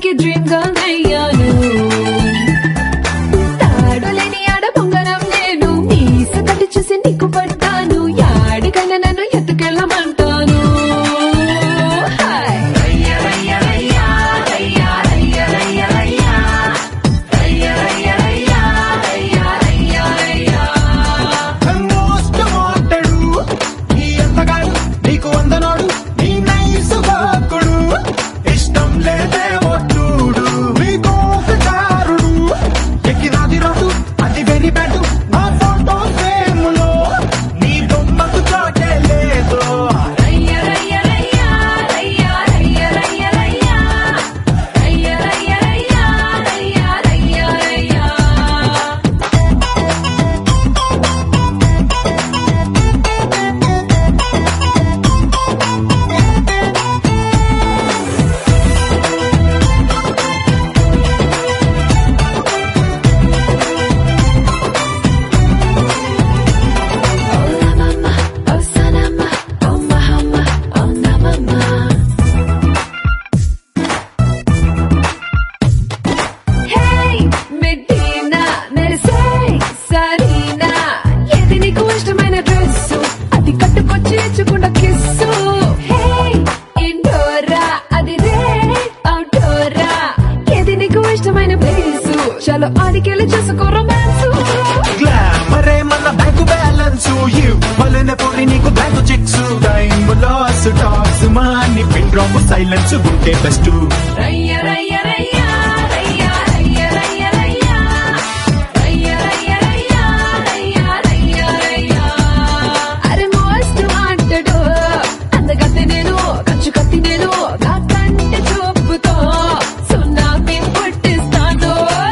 అందరికి dream girl అయ్యాను తాడులేని ఆడ పొంగరం నేను మీస కట్టి చూసి నీకు పడతాను యాడికైనా నన్ను ఎత్తుకెళ్ళమంటాను హాయ్ మోస్ట్ వాంటెడు నీ అందగాడు నీకు వందనోడు నీ నైసు వాకుడు ఇష్టం లేదే ఒట్టుడు మీకు కారుడు ఎక్కినాది రోడ్డు అది వెరీ బ్యాడ్ నా ఫోటో ఫ్రేములో నీ బొమ్మకు చోటే లేదు Oh Sanama, oh Mahama, oh Namama. Hey, Medina, మెరిసే సరీనా ఏది నీకు ఇష్టమైన డ్రెస్ అది కట్టుకొచ్చి ఇచ్చుకున్న కిస్సు హే ఇండోరా అది రే అవుట్డోరా ఏది నీకు ఇష్టమైన ప్లేస్ చలో ఆడికెళ్ళి చూసుకో రొమాన్స్ గ్లామరే మన బ్యాంకు బ్యాలెన్స్ ఇవ్వలేని పొడి నీకు bank cheques time loss talks మాని పిన్ డ్రాప్ సైలెన్స్ ఉంటే బెస్ట్ రయ్య రయ్య రయ్య రయ్య రయ్య రయ్య రయ్య రయ్య రయ్య రయ్య రయ్య రయ్య రయ్య అరే మోస్ట్ వాంటెడ్ అందగత్తి నేను కంచు కత్తి నేను నా కంటి చూపుతో సున్నామీ పుట్టిస్తాను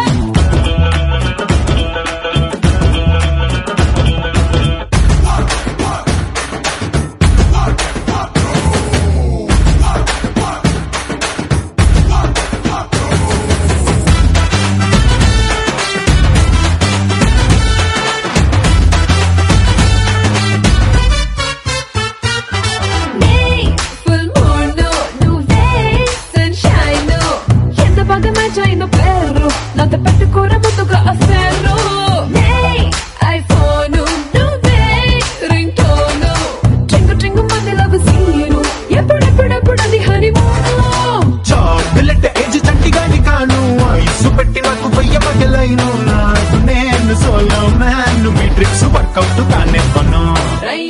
నే ఫుల్ మూన్ నువ్వే సన్షైన్ ఎంత బాగా మ్యాచ్ అయిన పేరు నాతో పెట్టుకోర ముద్దుగా అఫేరు నే ఐఫోన్ నువ్వే రింగ్ టోన్ ట్రింగు ట్రింగు మంది లవ్ సీను ఎప్పుడెప్పుడెప్పుడు అది హనీమూన్ చాక్లెట్ ఏజ్ చంటిగాని కాను ఐసు పెట్టి నాకు వెయ్య పగలైను నాకు నేను సోలో మ్యాన్ మీ ట్రిక్స్ వర్కౌట్ కానివ్వను రయ్య